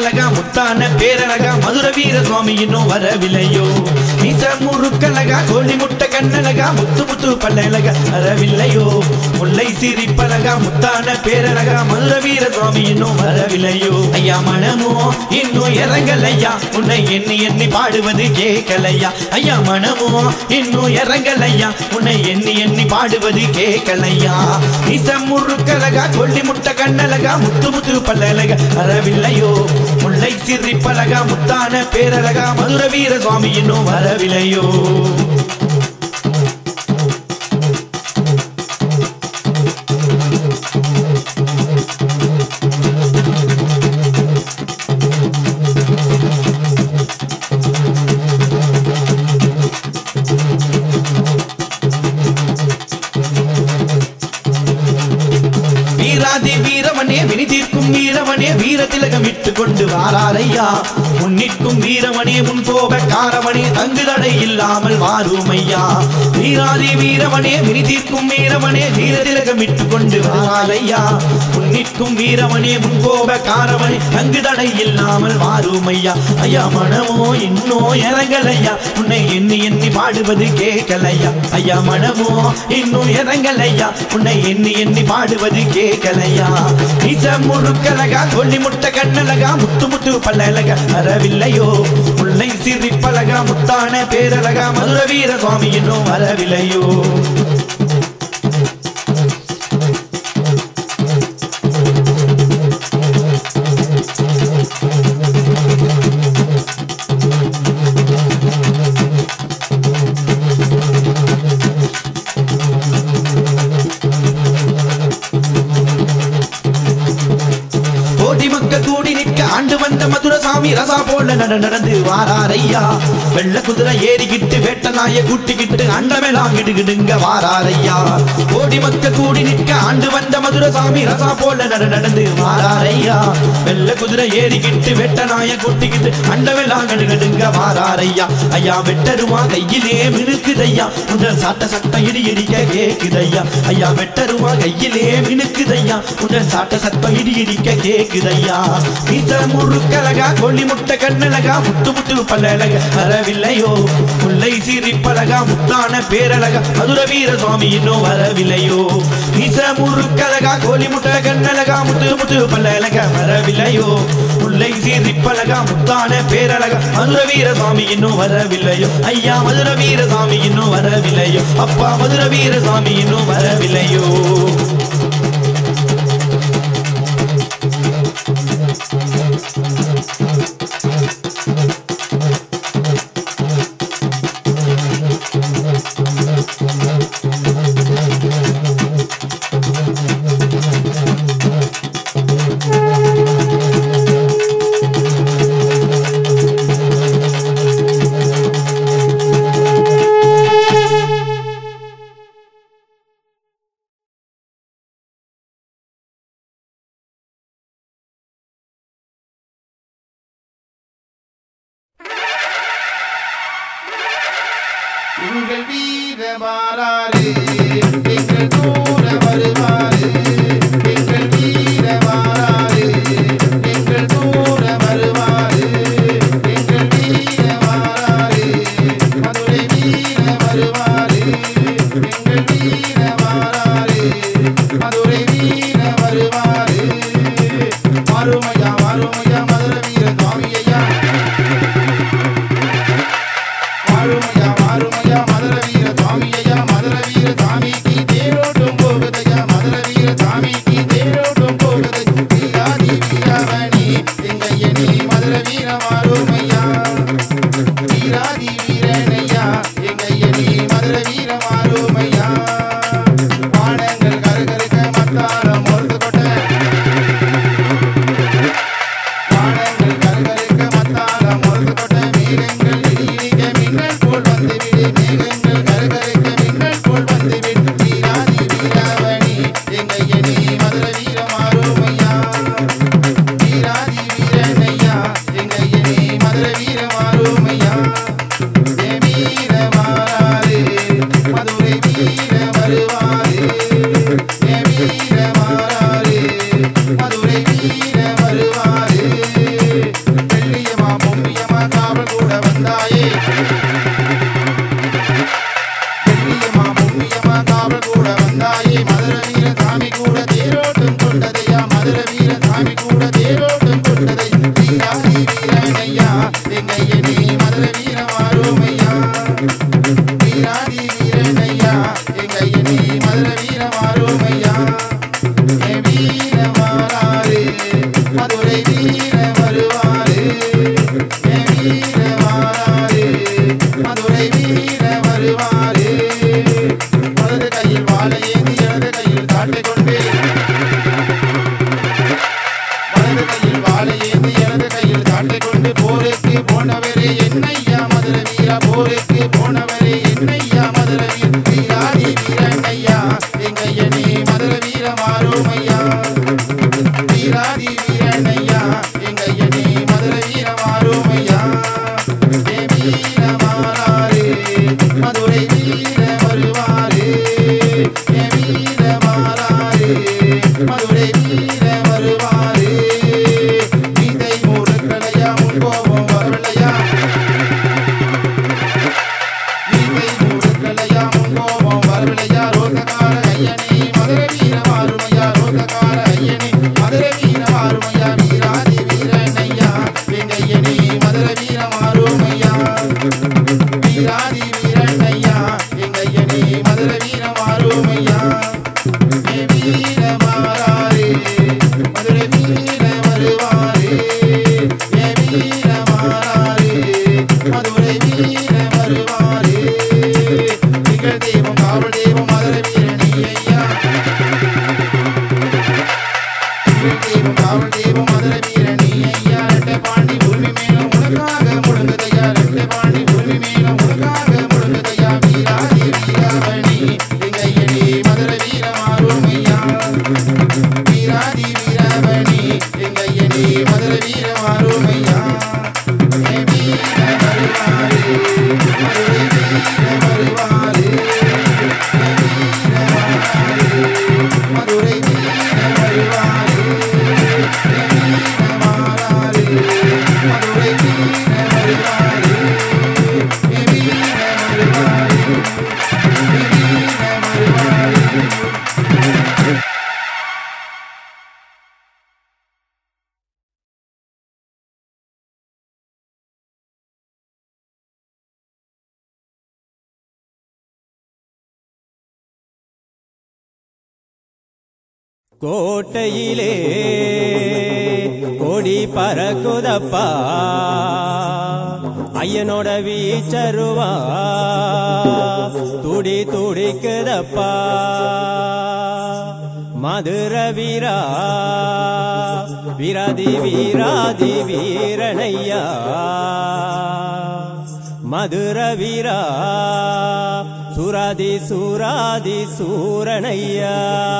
கண்ணழகா முத்தான பேரழகா மதுர வீர சுவாமி இன்னும் வரவில்லையோ மீச முறுக்கழகா கோழி முட்டை கண்ணழகா முத்து முத்து பல்லழகா வரவில்லையோ முல்லை சிரிப்பழகா முத்தான பேரழகா மதுர வீர சுவாமி இன்னும் வரவில்லையோ ஐயா மனமோ இன்னும் இறங்கலையா உன்னை எண்ணி எண்ணி பாடுவது கேட்கலையா ஐயா மனமோ இன்னும் இறங்கலையா உன்னை எண்ணி எண்ணி பாடுவது கேட்கலையா மீச முறுக்கழகா கொல்லி முட்டை கண்ணழகா முத்து முத்து பல்லழகா வரவில்லையோ முல்லை சிரிப்பழகா முத்தான பேரழகா மதுர வீர சுவாமி இன்னும் வரவில்லையோ வீராதி வீரமனே வினி தீர்க்கும் வீரமனே வீர திலகம் இட்டு கொண்டு வாராரையா முன்னிற்கும் வீரமனே முன் கோப காரமனே தங்கு தடை இல்லாமல் வாருமையா வீராதி வீரமனே வினி தீர்க்கும் வீரமனே வீர திலகம் இட்டு கொண்டு வாராரையா முன்னிற்கும் வீரமனே முன் கோப காரமனே தங்கு தடை இல்லாமல் வாருமையா ஐயா மனமோ இன்னும் இறங்கலையா உன்னை எண்ணி எண்ணி பாடுவது கேட்கலையா ஐயா மனமோ இன்னும் இறங்கலையா உன்னை எண்ணி எண்ணி பாடுவது கேட்கலையா நீச முழுக்கழகா கொல்லி முட்டை கண்ணழகா முத்து முத்து பல்லழகா வரவில்லையோ முல்லை சிரிப்பழகா முத்தான பேரழகா மதுர வீர சுவாமி இன்னும் வரவில்லையோ கோடி மக்கள் கூடி நிற்க ஆண்டு வந்த மதுரசாமி ரசா போல நட நடந்து வாராரையா வெள்ள குதிரை ஏறிக்கிட்டு வேட்ட நாய கூட்டிக்கிட்டு அண்டமெல்லாம் கிடுகிடுங்க வாராரையா கோடி மக்கள் கூடி நிற்க ஆண்டு வந்த மதுரசாமி ரசா போல நட நடந்து வாராரையா வெள்ள குதிரை ஏறிக்கிட்டு வேட்ட நாய கூட்டிக்கிட்டு அண்டமெல்லாம் கிடுகிடுங்க வாராரையா ஐயா வெட்டருமா கையிலே மினுக்குதையா உடல் சாட்ட சட்டம் இடி இடிக்க கேக்குதையா ஐயா வெட்டருமா கையிலே மினுக்குதையா உடல் சாட்ட சட்டம் இடி இடிக்க கேக்குதையா மீச முறுக்கழகா கொல்லி முட்டை கண்ணழகா முத்து முத்து பல்லழகா வரவில்லையோ முல்லை சிரிப்பழகா முத்தான பேரழகா மதுர வீர சுவாமி இன்னும் வரவில்லையோ மீச முறுக்கழகா கோழி முட்டை கண்ணழகா முத்து முத்து பல்லழகா வரவில்லையோ முல்லை சிரிப்பழகா முத்தான பேரழகா மதுர வீர சுவாமி இன்னும் வரவில்லையோ ஐயா மதுர வீர சாமி இன்னும் வரவில்லையோ அப்பா மதுர வீர சாமி இன்னும் வரவில்லையோ எங்கள் வீரமாறாரு எங்கள் கூட வருவாரு எங்கள் வீரமாறாரு எங்கள் கூட வருவாரு எங்கள் வீரமாறாரு மதுரை வீர வருவாரு எங்கள் வீரமாறாரு மதுரை வீர வருவாரு மறுமையா மறுமையா மதுரை வீர சுவாமியா வாருமையா வாருமையா மதுர வீர சுவாமியா மதுர எங்கையனே மதுர வீரமாரோமையா வீராதி வீரனையா எங்கையனே மதுர வீரமாரோமையா ஏ வீரமாறாரு மதுரை வீர வருவாரு ஏ வீரமாறாரு மதுரை வீர வருவாரு வலது கையில் வாழை ஏந்தி இடது கையில் தாட்டை கொண்டு வலது கையில் வாழை ஏந்தி இடது கையில் தாட்டை கொண்டு போருக்கு போனவரே என்னையா மதுர வீரா போருக்கு போனவரே என்னையா மதுர வீர வீராதி வீரனையா எங்கையனே மதுர வீர மாறுமையா வீராதி வீரனையா எங்கையனே மதுர வீர மாறுமையா ஏ வீர மாறாரு மதுரை வீர வருவாரு ஏ வீர மாறாரு மதுரை வீர வருவாரு நீதை மூடுக்கலையா முன் கோபம் வரவில்லையா நீதை மூடுக்கலையா முன் கோபம் வரவில்லையா ரோசக்கார ஐயனே மதுரை வீர மாறுமையா ரோசக்கார ஐயனே மதுரை வீர மாறுமையா வீராதி வீரனையா வெங்கையனே மதுரை வீர மாறுமையா வீராதி வீரனையா எங்கையனே மதுரை வீர மாறுமையா ஏ வீர மாறாரு மதுரை வீர வருவாரு ஏ வீர மாறாரு மதுரை வீர வருவாரு திகழ் தெய்வம் காவல் தெய்வம் மதுரை வீரணி ஐயா திகழ் தெய்வம் காவல் தெய்வம் மதுரை வீரணி ஐயா ரெட்டை பாண்டி உரிமை மேலும் உனக்காக முழங்குதையா ரெட்டை பாண்டி உரிமை மேலும் உனக்காக முழங்குதையா வீராதி வீராவணி எங்கையனே மதுரை வீரமாறுமையா வீராதி வீராவணி எங்கையனே மதுரை வீரமாறுமையா ஏ வீர வருவாரு மதுரை வீர வருவாரு ஏ வீர மாறாரு மதுரை வீர வருவாரு ஏ வீர மாறாரு மதுரை வீர வருவாரு ஏ வீர வருவாரு ஏ வீர வருவாரு கோட்டையிலே கொடி பறக்குதப்பா ஐயனோட வீச்சருவா துடி துடிக்குதப்பா மதுர வீரா வீராதி வீராதி வீரனையா மதுர வீரா சுராதி சூராதி சூரனையா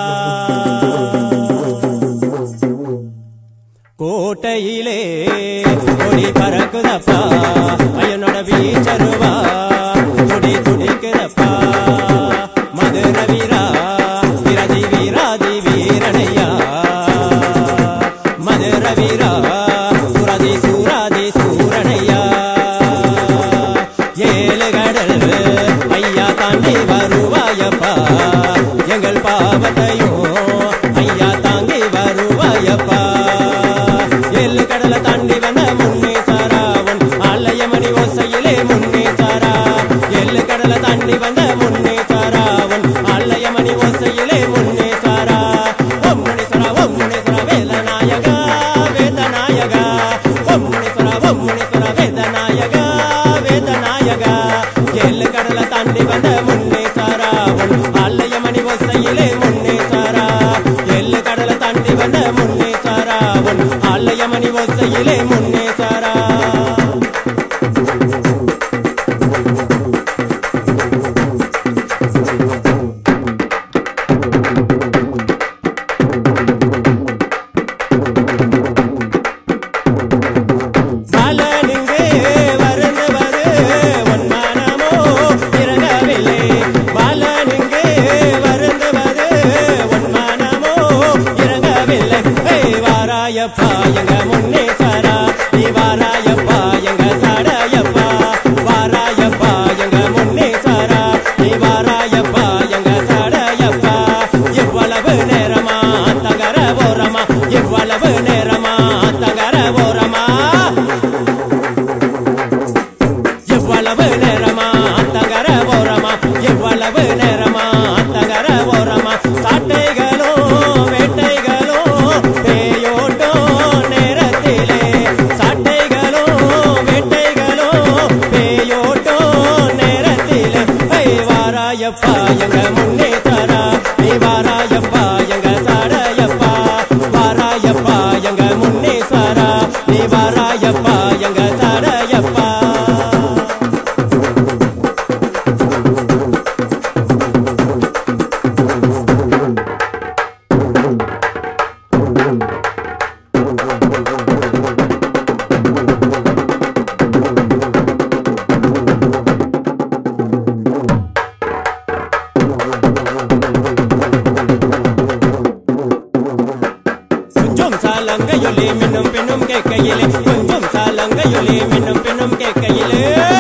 கோட்டையிலே கொடி பறக்குதப்பா ஐயனோட வீச்சருவா துடி துடிக்குதப்பா மதுர வீரா வீராதி வீராதி வீரனையா மதுர வீரா சூராதி சூராதி சூரனையா ஏழு கடல் ஐயா தாண்டி வருவாயப்பா எங்கள் பாவத்தையும் ஐயா தாங்கி வருவாயப்பா ஏழு கடலை தாண்டி வந்த முன்னே சாராவன் ஆலயமணி ஓசையிலே முன்னே சாரா ஏழு கடலை தாண்டி வந்த முன்னே சாராவன் ஆலயமணி ஓசையிலே முன்னே சாரா ஓம் முனீஸ்வரா ஓம் முனீஸ்வரா வேதநாயகா வேதநாயகா ஓம் முனீஸ்வரா ஓம் முனீஸ்வரா வேதநாயகா வேதநாயகா ஏழு கடலை தாண்டி வந்த முன்னே சாராவன் ஆலயமணி ஓசையிலே முன்னே சாரா ஏழு கடலை தாண்டி வந்த முன்னே சாராவன் ஆலயமணி ஓசையிலே முன்னே சாரா பலனுங்கே வருந்துவது உன்மனமோ இறங்கவில்லை பலனுங்கே வருந்துவது உன்மனமோ இறங்கவில்லை ஏய் வாராயப்பா எங்க முன்னே சாரா நீ வாராயப்பா எங்க சடையப்பா வாராயப்பா எங்க முன்னே சாரா நீ வாராயப்பா எங்க சடையப்பா இவ்வளவு நேரமா தகர ஓரமா இவ்வளவு நேரமா தகர ஓரமா வாராயப்பா எங்க முன்னேசரா நீ வாராயப்பா எங்க சடையப்பா வாராயப்பா எங்க முன்னேசரா நீ வாராயப்பா எங்க சடையப்பா கொஞ்சம் சாலங்கையொலி மின்னும் பின்னும் கேட்கையிலே கொஞ்சம் சாலங்கையொலி மின்னும் பின்னும் கேட்கையிலே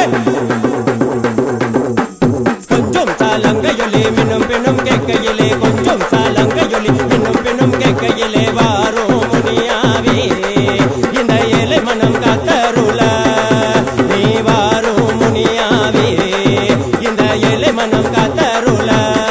கொஞ்சம் சாலங்கையொலி மின்னும் பின்னும் கேட்கையிலே கொஞ்சம் சாலங்கையொலி மின்னும் பின்னும் கேட்கையிலே வாரோ முனியாவே இந்த ஏழை மனம் காத்தருள நீ வாரோ முனியாவே இந்த ஏழை மனம் காத்தருள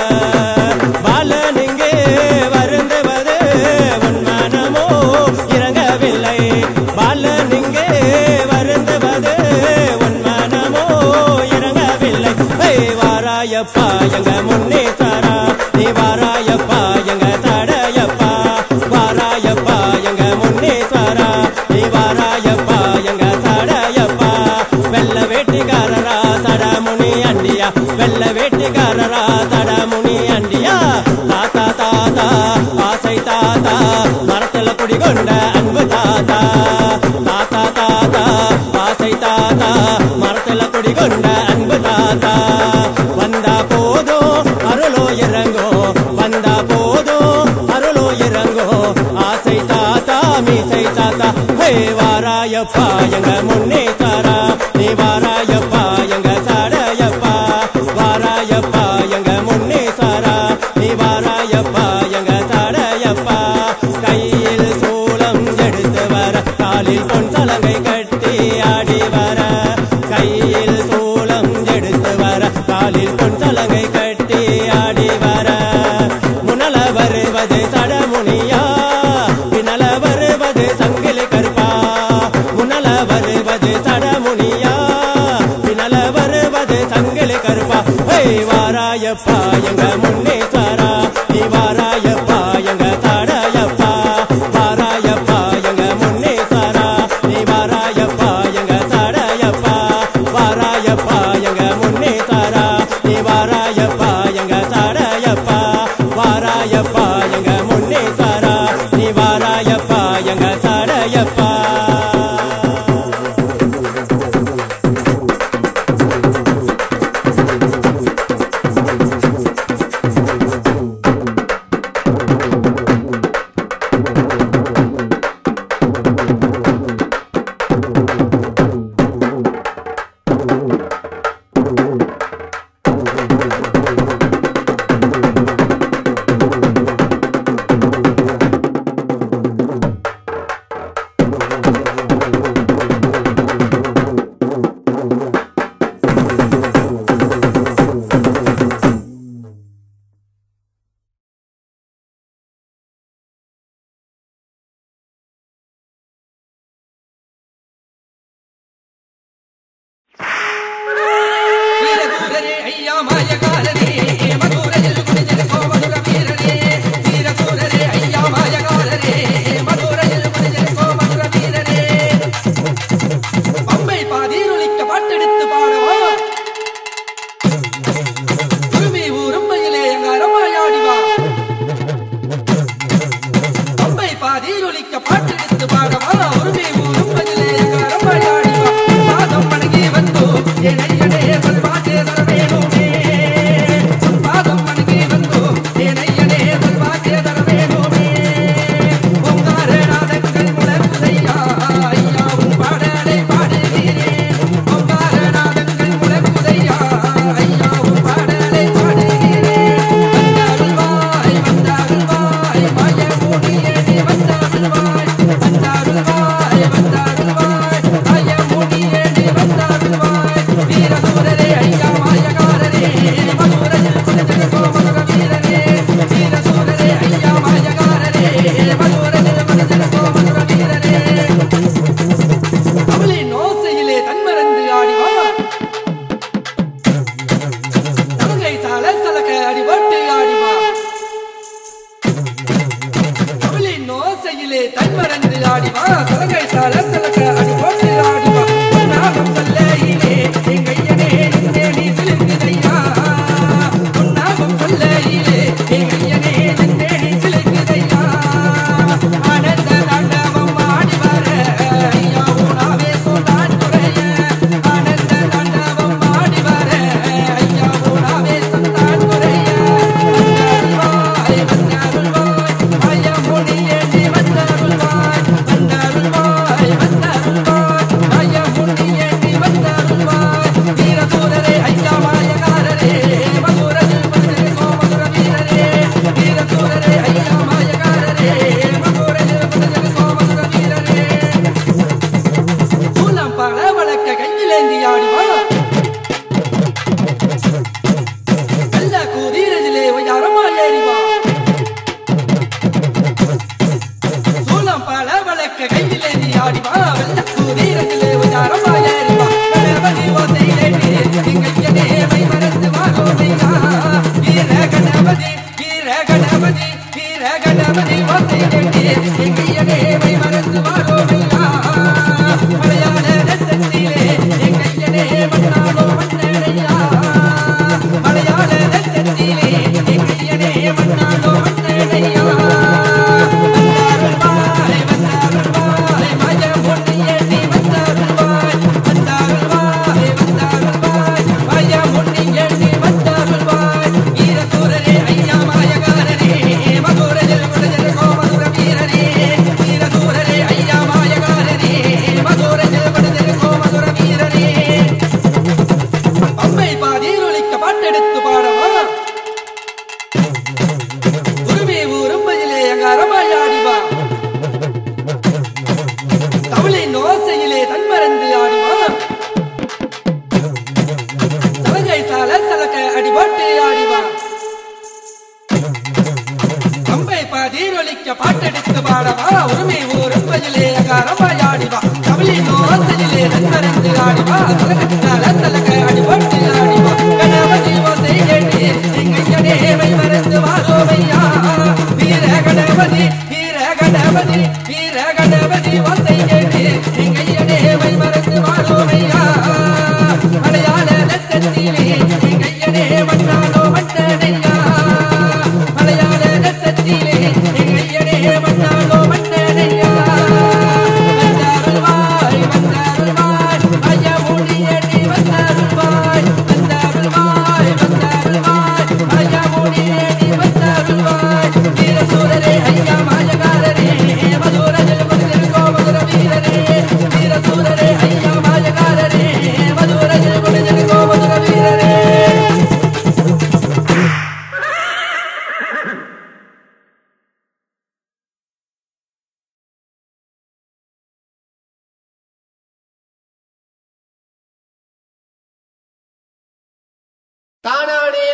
பாலனுங்கே வருந்துவது உன் மனமோ இறங்கவில்லை பாலனுங்கே வருந்துவது உன் மனமோ இறங்கவில்லை ஹே, வாராயப்பா எங்க முன்னே சாரா நீ வாராயப்பா எங்க தடையப்பா வாராயப்பா எங்க முன்னே சாரா நீ வாராயப்பா எங்க தடையப்பா வெள்ள வேட்டிக்காரரா தடமுனி அண்டியா வெள்ள வேட்டிக்காரரா தடமுனி அண்டியா தாத்தா தாத்தா ஆசை தாத்தா மரத்துல குடிகொண்ட அன்பு தாத்தா தாத்தா தாத்தா ஆசை தாத்தா மரத்துல குடிகொண்ட அன்பு தாத்தா வந்தா போதும் அருளோ இறங்கோ வந்தா போதும் அருளோ இறங்கோ ஆசை தாத்தா மீசை தாத்தா ஹே வாராயப்பா எங்க முன்னே தாரா நீ வாராயப்பா எங்க சடையப்பா வாராயப்பா எங்க முன்னே சாரா நீ வாராயப்பா எங்க சடையப்பா கையில் சூளம் எடுத்து வர காலில் பொன் சலங்கை கட்டி ஆடி வர கையில் சூளம் எடுத்து வர காலில் பொன் சலங்கை கட்டி ஆடி வர முனல வருவது சடமுனியா பின்னல வருவது சங்கிலி கருப்பா முனல வருவது சடமுனியா பின்னல வருவது சங்கிலி கருப்பா ஹே வாராயப்பா எங்க முன்னே சாரா நீ வாராயப்பா எங்க தடையப்பா வாராயப்பா எங்க முன்னே சாரா நீ வாராயப்பா எங்க தடையப்பா வாராயப்பா எங்க முன்னே சாரா நீ வாராயப்பா எங்க தடையப்பா வாராயப்பா எங்க முன்னே சாரா நீ வாராயப்பா எங்க தடையப்பா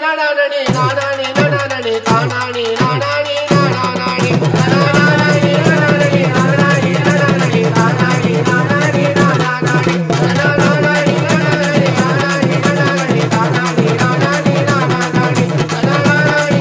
நானானி நானானி நானானி தானானி நானானி நானானி நானானி நானானி நானானி நானானி தானானி நானானி நானானி நானானி நானானி நானானி நானானி தானானி நானானி நானானி நானானி நானானி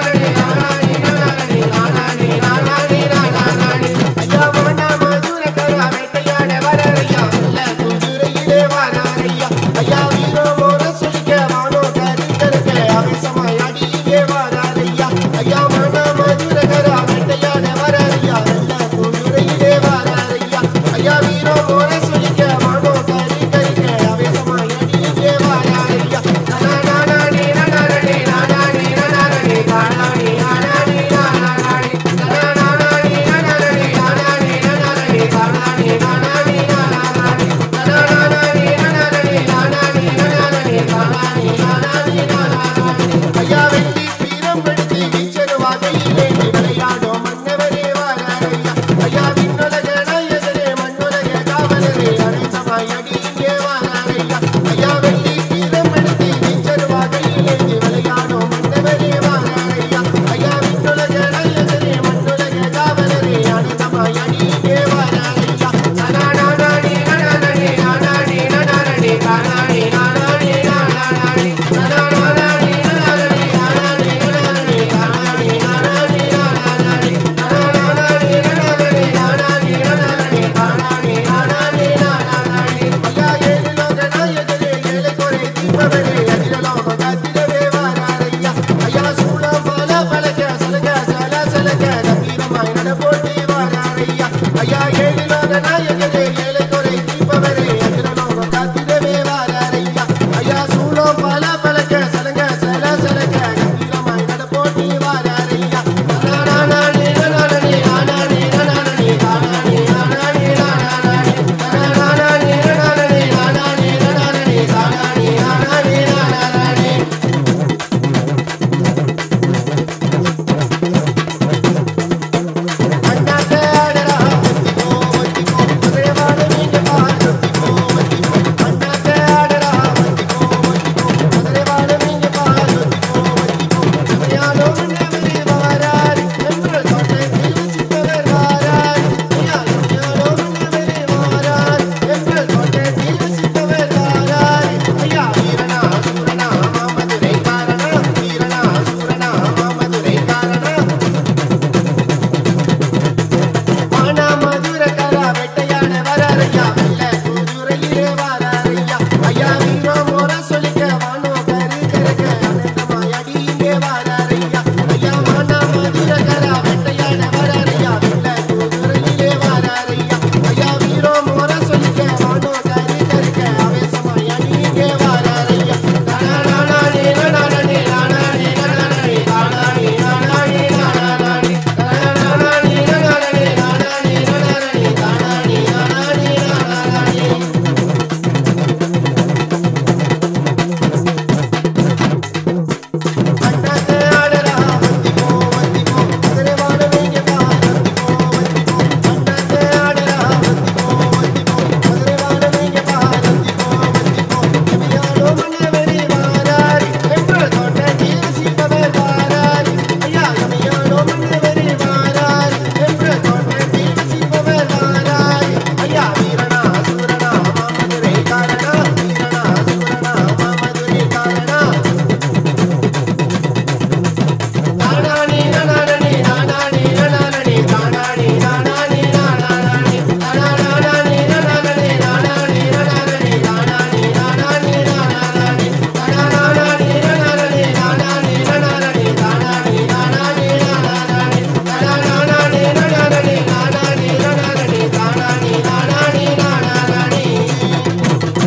நானானி நானானி நானானி நானானி ஐயா மன்னா மதுர கரா வேட்டையாட வரறையா நல்ல குதிரையிலே வராரையா ஐயா வீரோ மோர சுலிக்க வானோ கரி கருக்க அவசமாய் அடியிலே வராரையா ஐயா மன்னா மதுர கரா வேட்டையாட வரறையா நல்ல குதிரையிலே வராரையா ஐயா வீரோ மோர சுலிக்க வானோ கரி கருக்க அவசமாய் அடியிலே வராரையா நானானி நானானி நானானி நானானி தானானி நானானி நானானி நானானி நானானி நானானி நானானி தானானி நானானி நானானி நானானி நானானி நானானி நானானி தானானி நானானி நானானி ஐயா வெள்ளி பீரம் படுத்தி வீச்சரு வாகையிலே நீ விளையாடும் மன்னவரே வாராரையா ஐயா விண்ணுலக நாயகரே மண்ணுலக காவலரே அனைத்தமாய் அடியிலே வாராரையா ஐயா வெள்ளி பீரம் படுத்தி வீச்சரு வாகையிலே நீ விளையாடும் மன்னவரே வாராரையா ஐயா விண்ணுலக நாயகரே மண்ணுலக காவலரே அனைத்தமாய் அடியிலே வாராரையா நானானி நானானி நானானி நானானி தானானி நானானி நானானி நானானி நானானி நானானி நானானி தானானி நானானி நானானி நானானி நானானி நானானி நானானி தானானி நானானி நானானி ஐயா ஏழு லோக நாயகரே ஏழு குறை தீர்ப்பவரே அகில லோக காத்திரவே வாராரையா ஐயா சூளம் பல பலக சலக சல சலக கம்பீரமாய் நடப்போட்டி வாராரையா ஐயா ஏழு லோக நாயகரே ஏழு குறை தீர்ப்பவரே அகில லோக காத்திரவே வாராரையா ஐயா சூளம் பல பலக சலக சல சலக கம்பீரமாய் நடப்போட்டி வாராரையா நானானி நானானி நானானி நானானி தானானி நானானி நானானி நானானி நானானி நானானி நானானி தானானி நானானி நானானி அண்ணாத்தே ஆடரா ஒத்திக்கோ ஒத்திக்கோ குதிரைவாட நீங்க பாரு ஒத்திக்கோ ஒத்திக்கோ அண்ணாத்தே ஆடரா ஒத்திக்கோ ஒத்திக்கோ குதிரைவாட நீங்க பாரு ஒத்திக்கோ ஒத்திக்கோ சுமையானோ முன்னவரே வாரார் என்று சொன்ன தீவசித்தவர் வாரார் ஐயா சுமையானோ முன்னவரே வாரார் என்று சொன்ன தீவசித்தவர் வாரார் ஐயா வீரனா சூரனா மாமதுரை காரணா வீரனா சூரனா மாமதுரை காரணா ஆனா மதுர கரா வெட்டையான வராரையா வெள்ள குதிரையிலே வராரையா ஐயா வீரோ மோர சொல்லிக்க வானோ கரு கருக்க அனந்தமாய் அடியிலே வராரையா ஐயா மானா மதுர கரா வெட்டையான வராரையா வெள்ள குதிரையிலே வராரையா ஐயா வீரோ மோர சொல்லிக்க வானோ கரு கருக்க அவசமாய் அடியிலே வராரையா நானானி நானானி நானானி நானானி தானானி நானானி நானானி நானானி நானானி நானானி நானானி தானானி நானானி நானானி அண்ணாத்தே ஆடரா வந்திக்கோ வந்திக்கோ குதிரைவாட நீங்க பாரு வந்திக்கோ வந்திக்கோ அண்ணாத்தே ஆடரா வந்திக்கோ வந்திக்கோ குதிரைவாட நீங்க பாரு வந்திக்கோ வந்திக்கோ எமையாலோ மன்னவரே வாராரி என்று சொன்ன தீவசித்தவர் வாராரி ஐயா எமையாலோ மன்னவரே வாராரி என்று சொன்ன தீவசித்தவர் வாராரி ஐயா வீரனா சூரனா மாமதுரை காரணா வீரனா சூரனா மாமதுரை காரணா நானானி நானானி நானானி நானானி தானானி நானானி நானானி நானானி நானானி நானானி நானானி தானானி நானானி நானானி நானானி நானானி நானானி நானானி தானானி நானானி நானானி நானானி நானானி நானானி நானானி தானானி நானானி நானானி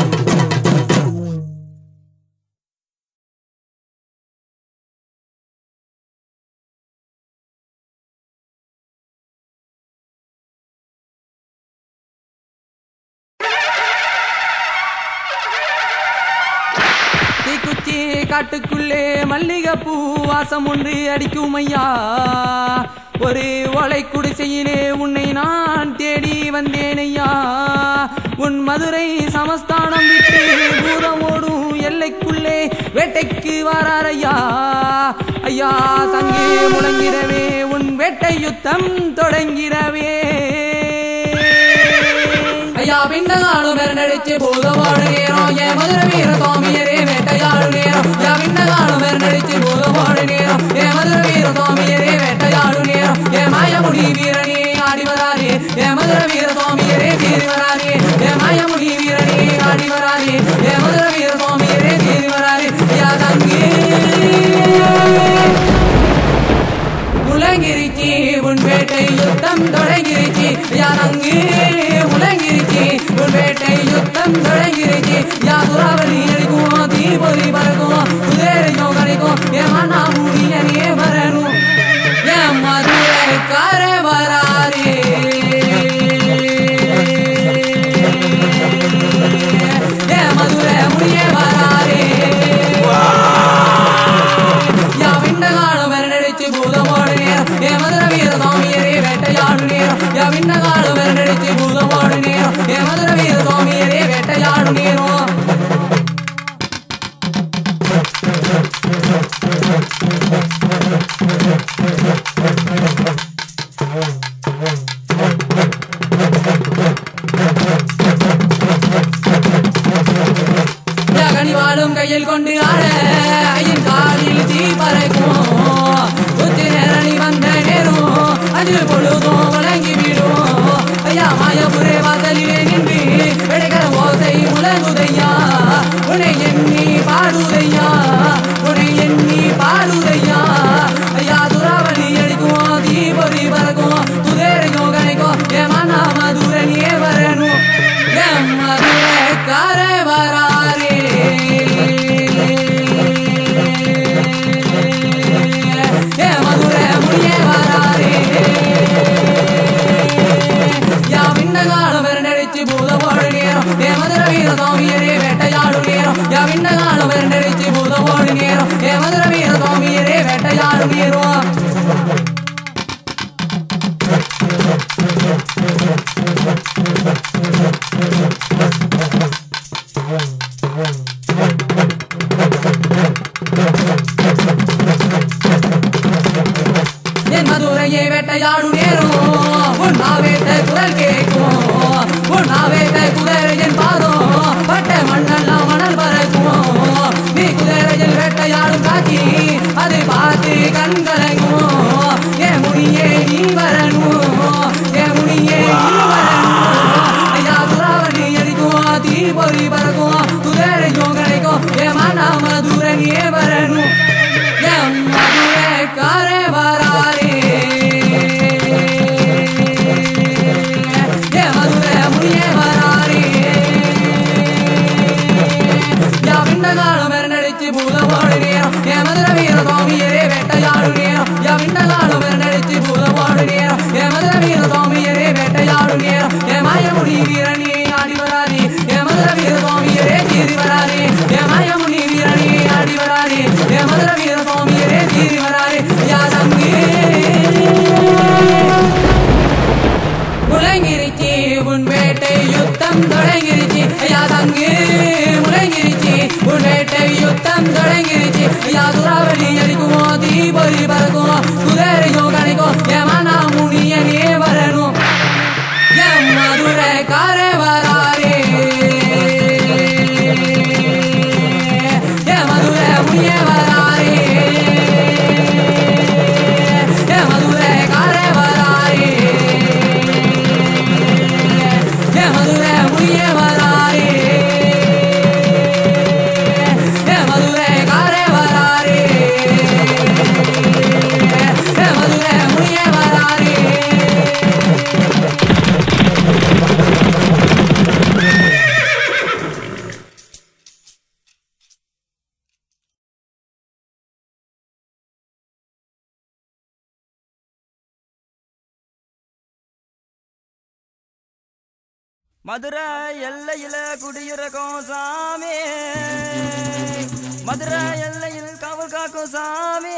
தீக்குச்சி காட்டுக்குள்ளே மல்லிகைப்பூ வாசம் ஒன்று அடிக்கும் ஐயா ஒரு ஓலை குடிசையிலே உன்னை நான் தேடி வந்தேன் ஐயா உன் மதுரை சமஸ்தானம் விட்டு பூதம் ஓடும் எல்லைக்குள்ளே வேட்டை வேட்டைக்கு வாரார் ஐயா ஐயா சங்கே முழங்கிடவே உன் வேட்டை யுத்தம் தொடங்கிறவே ஐயா பின்னகாலம் மிரண்டடிச்சு பூதவாடு நேரம் என் மதுர வீர சுவாமியரே வேட்டையாடு நேரம் ஐயா பின்னகாலம் மிரண்டடிச்சு பூதவாடு நேரம் என் மதுர வீர சுவாமியரே வேட்டையாடு நேரம் என் மாயமுடி வீரனே ஆடி வராரே என் மதுர வீர சுவாமியரே சீறி வராரே என் மாயமுடி வீரனே ஆடி வராரே என் மதுர வீர சுவாமியரே சீறி வராரே ஐயா தங்கி முழங்கிருச்சி உன் வேட்டை யுத்தம் தொடங்கிருச்சி யாரங்கு முழங்கிருச்சி உன் வேட்டை யுத்தம் தொடங்கிருச்சி யா சுறாவளி அடிக்கும் தீபொறி பறக்கும் குதிரையும் கிடைக்கும் என் மண்ணா முடியனே வரணும் என் மதுரைக்கார வராரே என் மதுரை முடிய வராரே யா விண்ணகாலம் வெரண்டடிச்சு பூதமோடு நேரம் ஏ மதுர வீர சுவாமியரே வேட்டையாடு நேரம் யா விண்ணகாலம் வெரண்டடிச்சு பூதமோடு நேரம் ஏ மதுர வீர சுவாமியரே வேட்டையாடு நேரம் கனிவாளும் கையில் கொண்டு ஆட ஐயன் காலில் தீ பறக்கும் உச்சி நேரணி வந்த நேரம் அதில் பொழுதும் வழங்கி விடும் ஐயா மாயபுரே வாசலிலே நின்று வெடைக்கர ஓசை முழங்குதையா உன்னை எண்ணி பாடுதையா உன்னை எண்ணி பாடுதையா ஐயா துறாவளி அடிக்கும் தீபொறி பறக்கும் குதிரையும் கிடைக்கும் ஏமானா மதுரனியே வரணும் எம் மதுரைக்கார வராரே ஏ மதுரை முடிய வராரே யா விண்ணகாலம் விரண்டடிச்சு பூதவோடு நேரம் ஏ மதுர வீர சுவாமியரே வேட்டையாடு நேரம் யா விண்ணகாலம் விரண்டடிச்சு பூதவோடு நேரம் ஏ மதுர வீர சுவாமியரே வேட்டையாடு நேரம் என் மதுரையை வேட்டையாடு நேரம் உன்னா வேட்ட குரல் கேட்கும் உன்னா வேட்ட குதிரையின் பாதம் பட்ட மண்ணெல்லாம் மணல் பறக்கும் நீ குதிரையில் வேட்டையாடும் காட்சி அதை பார்த்து கண்களையும் என் முடியே நீ வரணும் என் முடியே நீ வரணும் ஐயா சுறாவளி அடிக்கும் தீ பொறி பறக்கும் குதிரையும் கிடைக்கும் என் மனா மதுரனியே வரணும் என் மதுரைக்கார வராரே என் மதுரை முடிய வராரே யா விண்ணகாலம் மிரண்டடிச்சு பூதவாடு நேரம் என் மதுரை வீர சுவாமியரே வேட்டையாடு நேரம் யா விண்ணகாலம் மிரண்டடிச்சு பூதவாடு நேரம் என் மதுரை வீர சுவாமியரே வேட்டையாடு நேரம் என் மாயமுடி வீரனே ஆடி வராதே என் மதுரை வீர சுவாமியரே சீறி வராதே என் மாயமுடி வீரனே ஆடி வராதே என் மதுரை வீர சுவாமியரே சீறி வராதே யா தங்கி முழங்கிருச்சி உன் வேட்டை யுத்தம் தொடங்கிருச்சு ஐயா தங்கு முழங்கிருச்சி உன் வேட்டை யுத்தம் தொடங்கிருச்சு ஐயா சுறாவளி அடிக்குமோ தீபொறி பறக்கும் குதிரையும் கிடைக்கும் ஏமானா முனியனே வரணும் எம் மதுரை கார வராரே என் மதுரை முனிய வராரே என் மதுரை கார வராரே என் மதுரை முடிய வராரே என் மதுரை காரே வராரே என் மதுரை முடிய வராரே மதுரை எல்லையில குடியிருக்கும் சாமி மதுரை எல்லையில் காவல் காக்கும் சாமி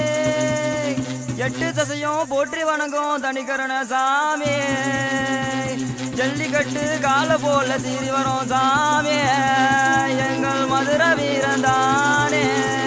எட்டு தசையும் போற்றி வணங்கும் தனிகரண சாமி ஜல்லிக்கட்டு கால போல தீரி வரும் சாமி எங்கள் மதுரை வீரன் தானே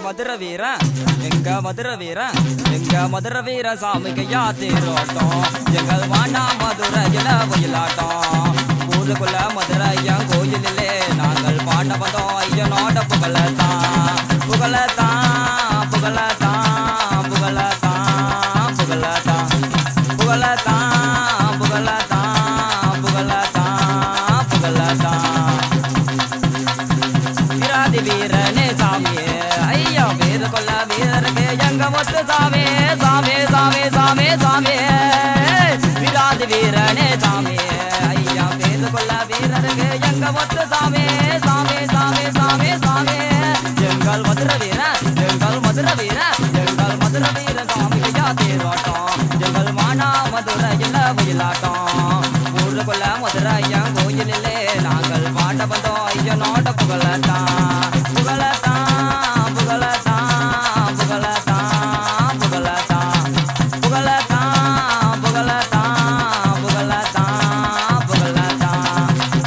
மதுரை வீரன் எங்க மதுரை வீரன் எங்க மதுரை வீர சாமிக்கு யா தேரோட்டம் எங்கள் வானா மதுரையில ஒயிலாட்டம் ஊருக்குள்ள மதுரை ஐயன் கோயிலிலே நாங்கள் பாட வந்தோம் ஐயனோட புகழத்தான் புகழத்தான் புகழத்தான் புகழத்தான் புகழத்தான் புகழத்தான் புகழத்தான் புகழத்தான் புகழத்தான் வீராதி வீரனே சாமியே ஐயா வீர கொல்ல வீரருக்கு எங்க முத்து சாமி சாமி சாமி சாமி சாமி வீராதி வீரனே சாமியே ஐயா வீர கொல்ல வீரருக்கு எங்க முத்து சாமி சாமி சாமி சாமி சாமி எங்கள் மதுர வீர எங்கள் மதுர வீர எங்கள் மதுர வீர சாமிக்கு யா தேரோட்டம் எங்கள் மானா மதுரையில் ஒயிலாட்டம் ஊருக்குள்ள மதுரையன் கோயிலிலே நாங்கள் பாட வந்தோம் ஐயனோட புகழத்தான் புகழத்தான் புகழத்தான் புகழத்தான் புகழத்தான் புகழத்தான் புகழத்தான் புகழத்தான் புகழத்தான்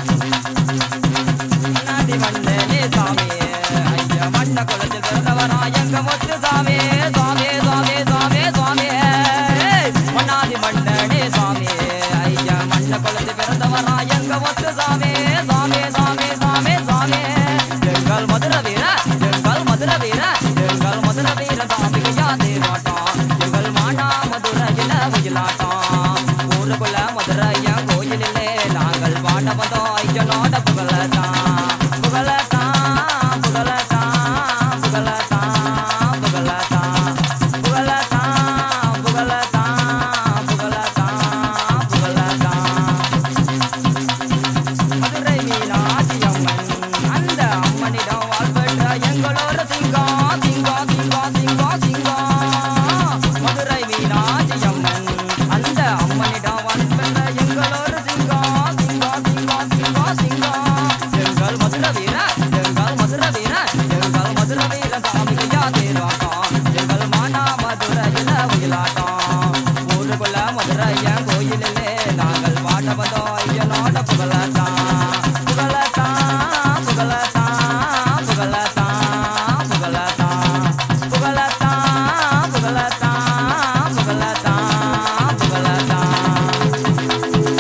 நாடி மண்ணே சாமியே ஐயா மண்ண குளத்தில் பிறந்தவனா எங்க முத்து சாமி சுவாமி சுவாமி சுவாமி சுவாமி மண்ணாதி மண்ணனே சாமி ஐயா மண்ண குளத்தில் பிறந்தவனா எங்க முத்து சாமி சுவாமி சுவாமி சுவாமி சுவாமி எங்கள் மதுர வீர எங்கள் மதுர வீர எங்கள் மதுர வீர சாமிக்கு யாதே மாட்டோம் எங்கள் மானா மதுரையில ஒயிலாட்டம் ஊருக்குள்ள மதுரையன் கோயிலிலே நாங்கள் பாட வந்தோம் ஐயனோட புகழத்தான் புகழத்தான் புகழத்தான் புகழத்தான் புகழத்தான் புகழத்தான் புகழத்தான் புகழத்தான் புகழத்தான் மதுரை மீனாட்சி அம்மன் அந்த அம்மனிடம் வாழ்பெற்ற எங்களோட சிங்கம் சிங்கம் சிங்கம் சிங்கம் சிங்கம் மதுரை மீனாட்சி அம்மன் அந்த அம்மனிடம் வாழ்பெற்ற எங்களோட சிங்கம் சிங்கம் சிங்கம் சிங்கம் சிங்கம் எங்கள் மதுரை வீர எங்கள் மதுரை வீர எங்கள் மதுரை வீர சாமிக்கு யா தேர்வாட்டம் எங்கள் மானா மதுரையில ஒயிலாட்டம் ஊருக்குள்ள மதுரையன் கோயிலிலே நாங்கள் பாட வந்தோம் ஐயனோட புகழத்தான் புகழத்தான் புகழத்தான் புகழத்தான் புகழத்தான் புகழத்தான் புகழத்தான் புகழத்தான் புகழத்தான்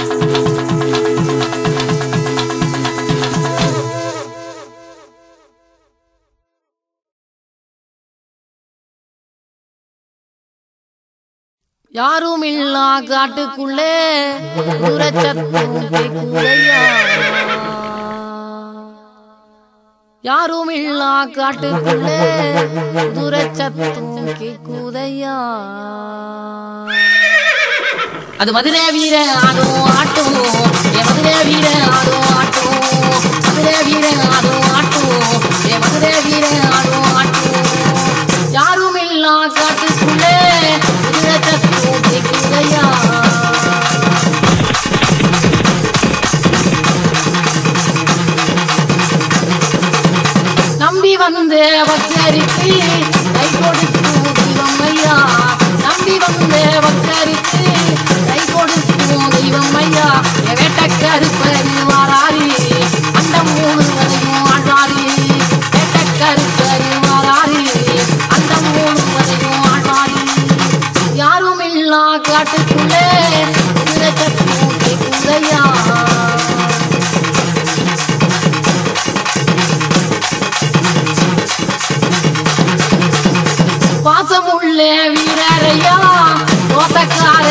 யாரும் இல்லா காட்டுக்குள்ளே உரச்சத்தும் கேக்குதையா யாரும் இல்லா காட்டுக்குள்ளே துரச்சத்தும் கேக்குதையா அது மதுரை வீர ஆடும் ஆட்டும் ஏ மதுரை வீர ஆடும் ஆட்டும் மதுரை வீர ஆடும் ஆட்டும் ஏ மதுரை வீர ஆடும் ஆட்டும் யாரும் இல்லா காட்டுக்குள்ளே துரச்சத்தும் கேக்குதையா நம்பி வந்த பக்தருக்கு கை கொடுக்கும் தெய்வம் ஐயா நம்பி வந்த பக்தருக்கு கை கொடுக்கும் தெய்வம் ஐயா என் வேட்டக்கருப்பரு வாராரி அண்டம் மூணு வரையும் ஆழ்வாரி வேட்டக்கருப்பரு வாராரி அண்டம் மூணு வரையும் ஆழ்வாரி யாரும் இல்லா காட்டுக்குள்ளே குதிரைச்சத்தம் கேட்குதையா பாசமுள்ள வீரரையா தோட்டக்கார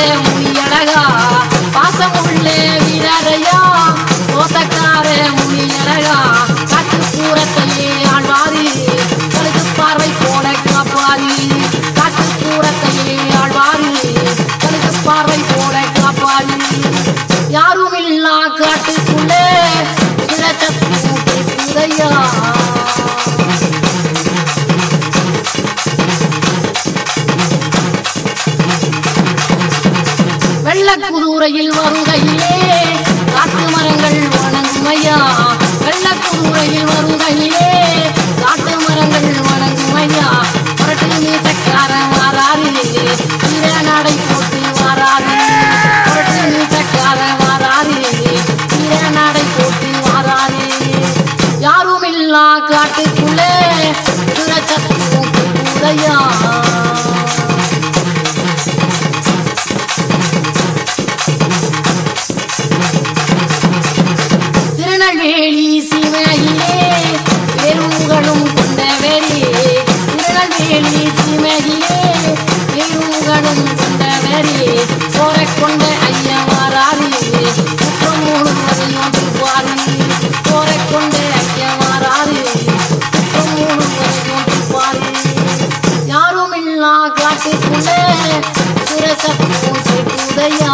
திருநெல்வேலி சீமையிலே பெருங்களும் கொண்டவரே திருநெல்வேலி சீமையிலே பெருங்களும் கொண்டவரே போர கொண்ட ஐயமாறாரு குற்றம் முழுவதையும் திருப்பாரு போர கொண்ட ஐயமாறாரு குற்றம் முழுவதையும் திருப்பாரு யாரும் இல்லா காட்டுக்குள்ள சுரசப்பும் கேட்குதையா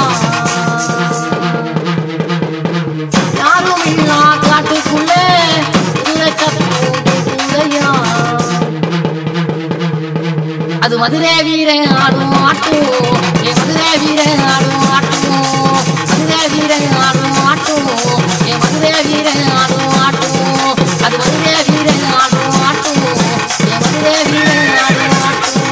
யாரும் இல்லா காட்டுக்குள்ள சுரசப்பும் கேட்குதையா அது மதுரை வீரன் ஆடும் ஆட்டும் என் மதுரை வீரன் ஆடும் ஆட்டும் மதுரை வீரன் ஆடும் ஆட்டும் என் மதுரை வீரன் ஆடும் ஆட்டும் அது மதுரை வீரன் ஆடும் ஆட்டும் என் மதுரை வீரன் ஆடும் ஆட்டும்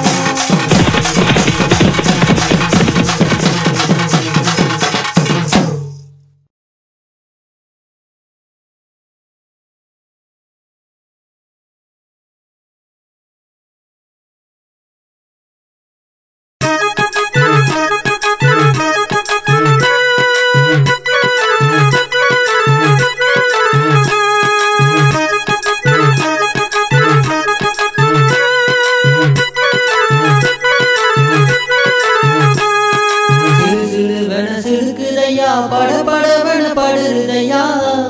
சிறு சிறுவன சிறுக்குதையா பட படவன படுருதையா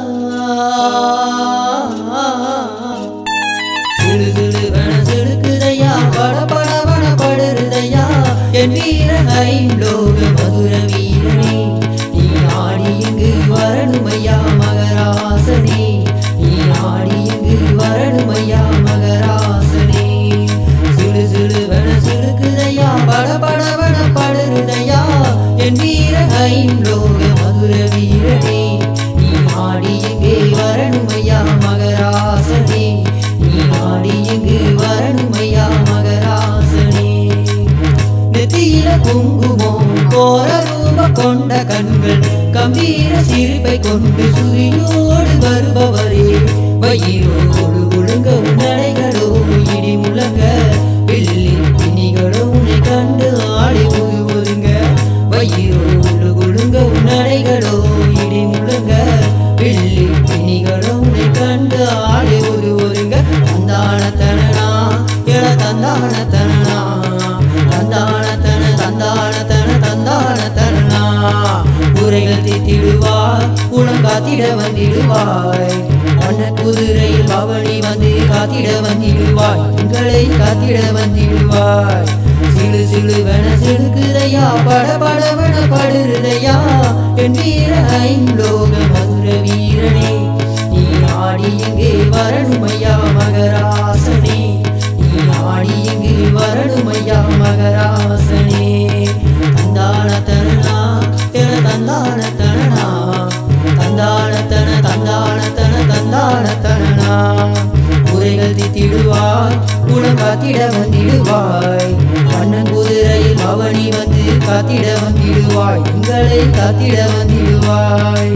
சிறு சிறுவன சிறுக்குதையா பட படவன படுருதையா என் வீர ஐந்தோக மதுர வீரனே நீ ஆடி இங்கு வரணுமையா மகராசனே நீ ஆடி இங்கு வரணுமையா மகராசனே சிறு சிறுவன சிறுக்குதையா பட படவன படுருதையா என் வீர ஐந்தோக மதுர வீரனே நீ ஆடி எங்கே வரணுமையா மகராசனே நீ ஆடி எங்கு வரணுமையா மகராசனே நெத்தியில குங்குமம் கோர ரூப கொண்ட கண்கள் கம்பீர சிரிப்பை கொண்டு சுரியோடு வருபவரே வயிறோடு ஒழுங்க உன்னடைகளோ இடி முழங்க வெள்ளி பிணிகளோ உன்னை கண்டு ஆடி ஒருங்க வயிறோடு ஒழுங்க உன்னடைகளோ இடி முழங்க வெள்ளி பிணிகளோ உன்னை கண்டு ஆடி ஒருங்க தந்தான தனனா என தந்தான தனனா தந்தான தன தந்தான தன தந்தான தனனா குறைகள் தீத்திடுவாய் குணம் காத்திட வந்திடுவாய் வண்ண குதிரையில் பவனி வந்து காத்திட வந்திடுவாய் எங்களை காத்திட வந்திடுவாய் சிலு சிலுவன சிலுக்குதையா பட படவன படுருதையா என் வீர ஐந்தோக மதுர வீரனே நீ ஆடி எங்கே வரணுமையா மகராசனே நீ ஆடி எங்கே வரணுமையா மகராசனே தந்தான தனனா என தந்தான தனனா தந்தான தன தந்தான தன தந்தான தனனா குறைகள் தீத்திடுவாய் குணம் காத்திட வந்திடுவாய் மன்னன் குதிரையில் பவனி வந்து காத்திட வந்திடுவாய் எங்களை காத்திட வந்திடுவாய்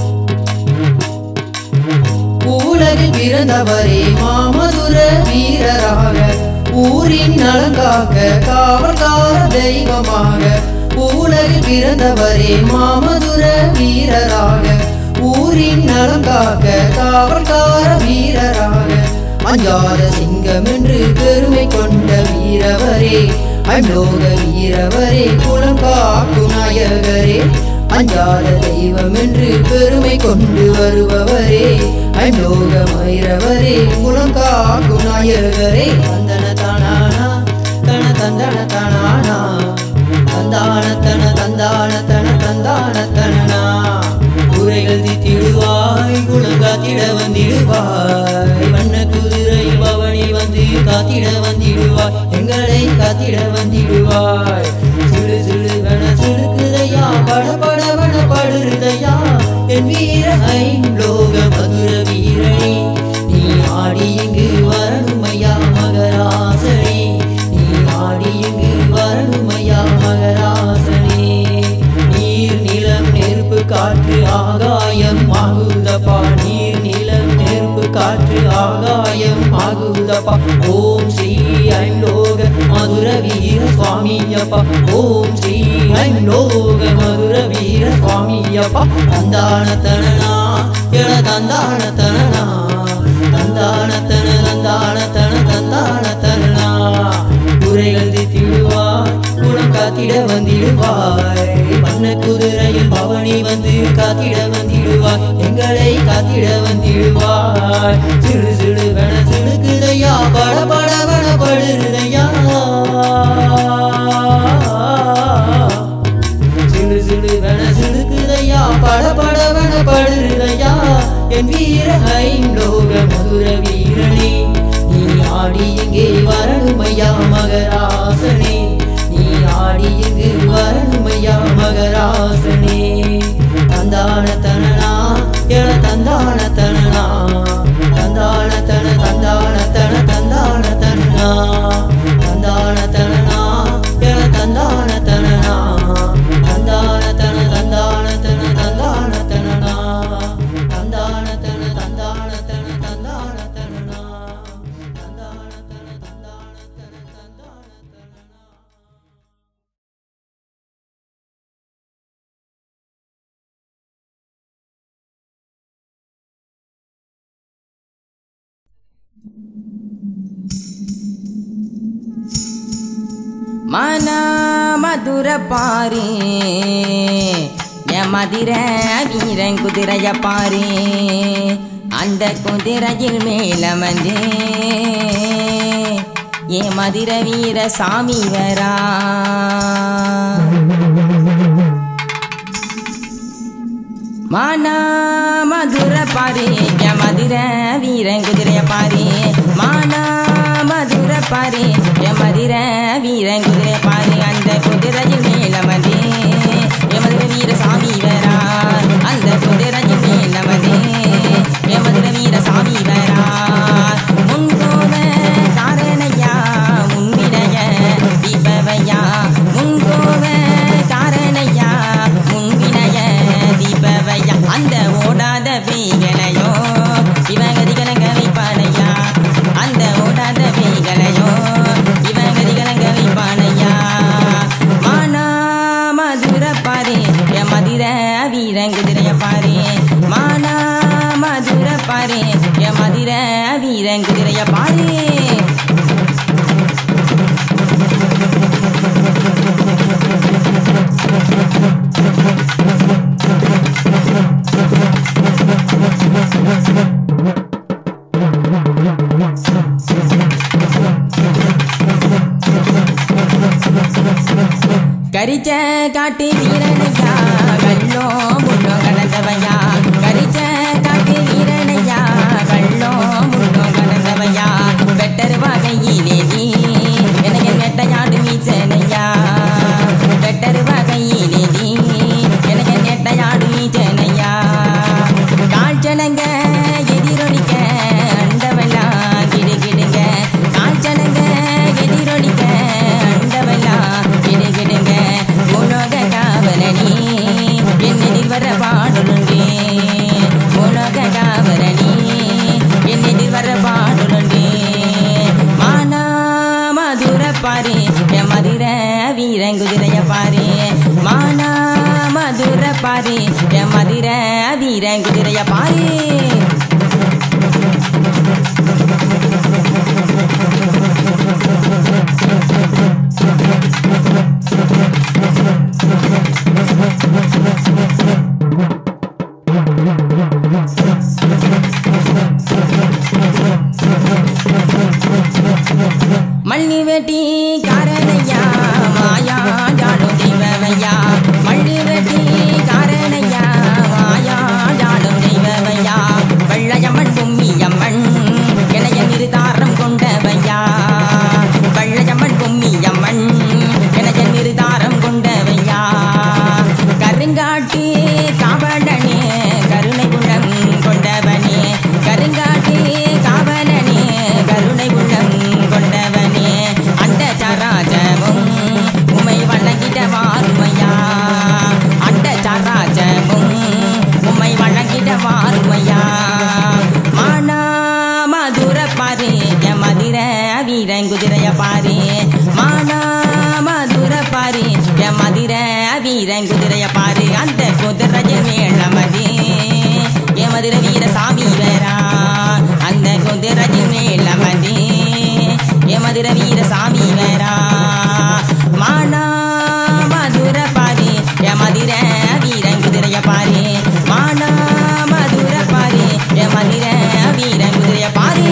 உலகில் பிறந்தவரே மாமதுர வீரராக ஊரின் நலங்காக்க காவல்கார தெய்வமாக உலகில் பிறந்தவரே மாமதுர வீரராக ஊரின் நலங்காக்க காவல்கார வீரராக அஞ்சாத சிங்கம் என்று பெருமை கொண்ட வீரவரே அண்டோக வீரவரே குலம் காக்கும் நாயகரே அஞ்சாத தெய்வம் என்று பெருமை கொண்டு வருபவரே அண்டோக மயிரவரே குலம் காக்கும் நாயகரே தந்தன தானானா தன தந்தன தானானா தந்தான தன தந்தான தன தந்தான தனனா குறைகள் தீத்திடுவாய் குலம் காத்திட வந்திடுவாய் வண்ண குதிரை பவனி வந்து காத்திட வந்திடுவாய் எங்களை காத்திட வந்திடுவாய் சிறு சிறுவன சிறுக்குதையா பட படவன படுருதையா என் வீர ஐந்தோக மதுர வீரனே நீ ஆடி இங்கு வரணுமையா மகராசனே நீ ஆடி இங்கு வரணுமையா மகராசனே நீர் நிலம் நெருப்பு காற்று ஆகாயம் ஆகுதப்பா நீர் நிலம் நெருப்பு காற்று ஆகாயம் ஆகுதப்பா ஓம் ஸ்ரீ ஐலோக மதுர வீர சுவாமியப்பா ஓம் ஸ்ரீ ஐலோக மதுர வீர சுவாமியப்பா தந்தான தனனா என தந்தான தனனா தந்தான தன தந்தான தன தந்தான தனனா குறைகள் தீத்திடுவாய் குணம் காத்திட வந்திடுவாய் வண்ண குதிரையில் பவனி வந்து காத்திட வந்திடுவாய் எங்களை காத்திட வந்திடுவாய் சிறு சிறு வென சிறுக்குதையா பட பட வன படுதையா சிறு சிறு வென சிறுக்குதையா பட பட வன படுதையா என் வீர ஐந்தோக மதுர வீரனே நீ ஆடி எங்கே வரணுமையா மகராசனே நீ ஆடி எங்கு வரணுமையா மகராசனே தந்தான தனனா என தந்தான தனனா தந்தான தன தந்தான தன தந்தான தனனா தந்தான தனனா என தந்தான தனனா தந்தான தன தந்தான தன தந்தான தனனா தந்தான தன தந்தான தன தந்தான தனனா தந்தான தன தந்தான தன தந்தான தனனா மன மதுர பாரு என் மதுர வீரன் குதிரைய பாரு அந்த குதிரையில் மேல வந்து என் மதுர வீர சாமி வரா மானா மதுர பாரு என் மதுர வீரன் குதிரைய பாரு மானா மதுர பாரு என் மதுர வீரன் குதிரைய பாரு அந்த குதிரையில் மேல வந்து என் மதுர வீர சாமி வரா அந்த குதிரையில் மேல வந்து என் மதுர வீர சாமி வரா முன்கோவ காரணையா முன்விடைய தீபவையா முன்கோவ காரணையா முன்வினய தீபவையா அந்த ஓடாத பேய்களையோ இவகதிகளங்க வைப்பானையா அந்த ஓடாத பேய்களையோ இவகதிகளங்க வைப்பானையா மானா மதுர பாரு என் மதுர வீரங்குதிரைய பாரு மானா மதுர பாரு என் மதுர வீரங்குதிரைய பாரு கரிச்ச காட்டு வீரனையா கல்லோ முள்ளோ கடந்தவையா கரிச்ச காட்டு வீரனையா கல்லோ முள்ளோ கடந்தவையா வெட்டர் வகையிலே நீ எனக்கு நெட்டையாடு மீச்சனையா வெட்டர் வகையிலே நீ எனக்கு நெட்டையாடு மீச்சனையா காய்ச்சனங்க எதிரொலிக்க அண்டவெல்லாம் கிடுகிடுங்க காய்ச்சனங்க எதிரொலிக்க அண்டவெல்லாம் கிடுகிடுங்க உலக காவலனி என்னில் வர பாடுலுண்டே உலக காவலனி என்னில் வர பாடுலுண்டே மானா மதுர பாரு என் மதுர வீரங்குதிரைய பாரு மானா மதுர பாரு என் மதுர வீரங்குதிரைய பாரு மல்லி வெட்டி காரணையா மாயா ஜாடும் தெய்வமையா மல்லி வெட்டி காரணையா மாயா ஜாடும் தெய்வமையா வெள்ளையம்மன் கும்மியம்மன் இளைய நிறுதாரம் கொண்டவையா வெள்ளையம்மன் கும்மியம்மன் மானா மதுர பாரு என் மதுர வீர குதிரைய பாரு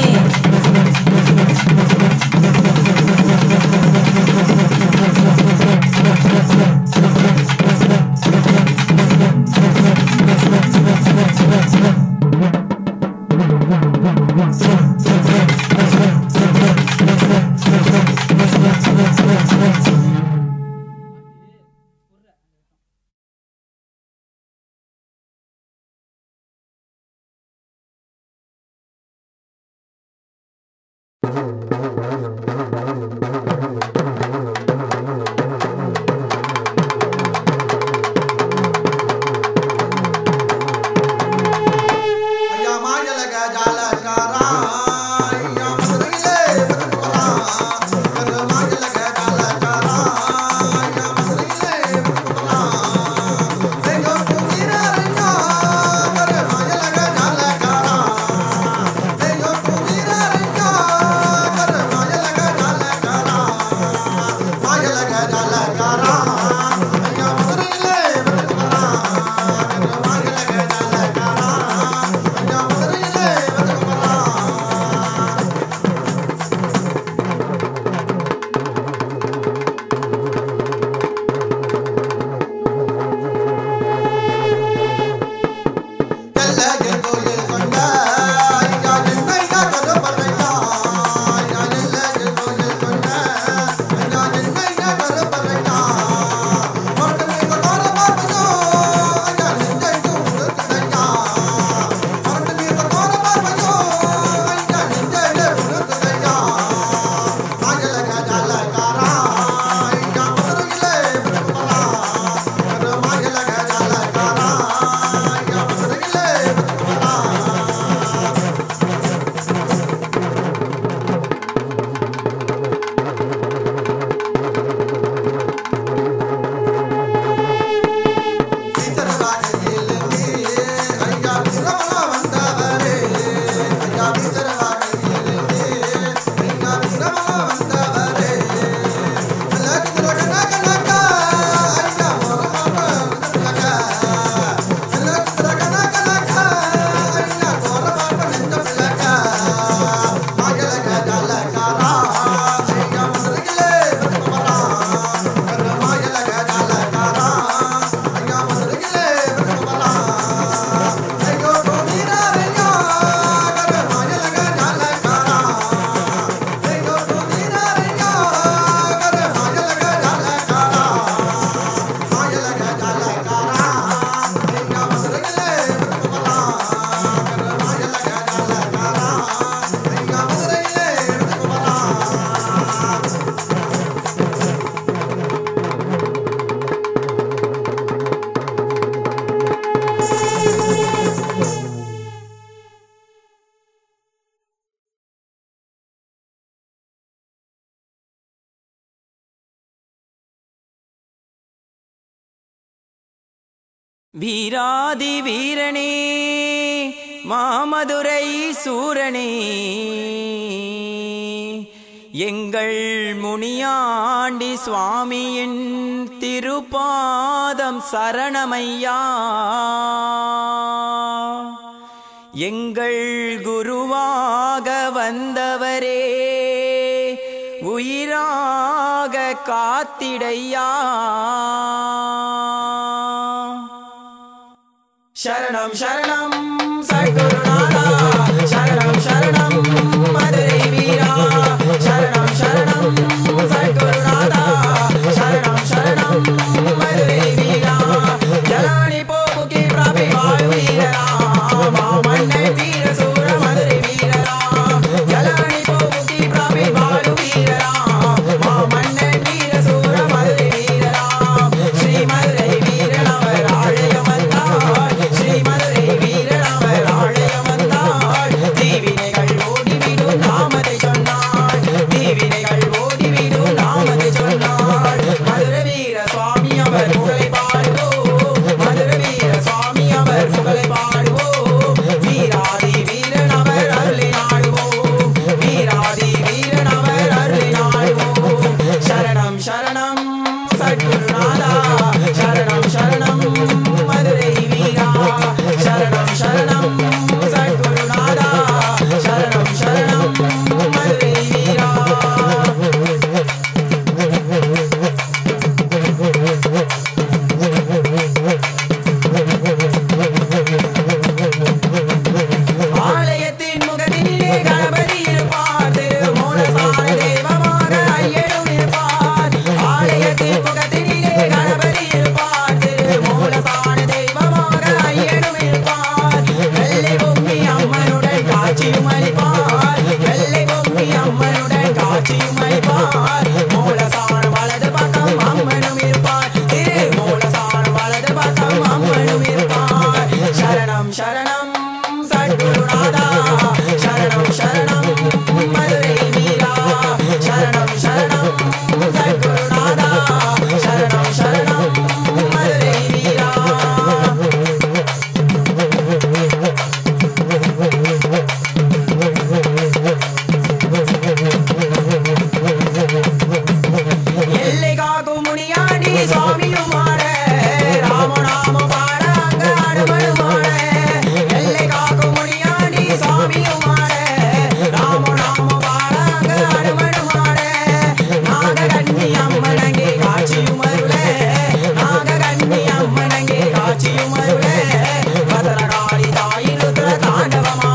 ஐயா மாஜலக ஜாலகாரா ஐயா மதுரையிலே பதுக்குறா கரு மாஜலக ஜாலகாரா ஐயா மதுரையிலே பதுக்குறா ரெங்கோ குமீரரங்கா கரு மாஜலக ஜாலகாரா ரெங்கோ குமீரரங்கா கரு மாஜலக ஜாலகாரா மாஜலக ஜாலகாரா ஐயா மதுரையிலே பதுக்குறா கரு மாஜலக ஜாலகாரா ஐயா மதுரையிலே பதுக்குறா எல்லையில் கோயில் கொண்ட ஐயா என்னையா கருப்பறையா ஐயா எல்லையில் கோயில் கொண்ட ஐயா என்னையா கருப்பறையா மரத்தமிழ் கொண்டார பார்ப்பதோ ஐயா நெஞ்செங்கும் உடுக்குதையா மரத்தமிழ் கொண்டார பார்ப்பதோ ஐயா நெஞ்செங்கே உடுக்குதையா மாஜலக ஜாலகாரா ஐயா மதுரையிலே பதுக்குறா கரு மாஜலக ஜாலகாரா ஐயா மதுரையிலே பதுக்குறா வீராதி வீரனே மாமதுரை சூரனே எங்கள் முனியாண்டி சுவாமியின் திருப்பாதம் சரணமையா எங்கள் குருவாக வந்தவரே உயிராக காத்திடையா சரணம் சரணம் சத்குருநாதா சரணம் சரணம் மதுரை வீரா சரணம் சரணம் சத்குருநாதா சரணம் சரணம் மதுரை வீரா ஜலானி போக்கி பிரபி வாழ் வீரரா மாமன்னை வீர சூர மதுரை வீரரா ஜலானி போக்கி பிரபி வாழ் வீரரா மாமன்னை வீர சூர மதுரை வீரரா ஸ்ரீ மதுரை வீரனவர் ஆலயம் வந்தார் ஸ்ரீ மதுரை வீரனவர் ஆலயம் பத்ரகாளி தாயின் ருத்ர தாண்டவமா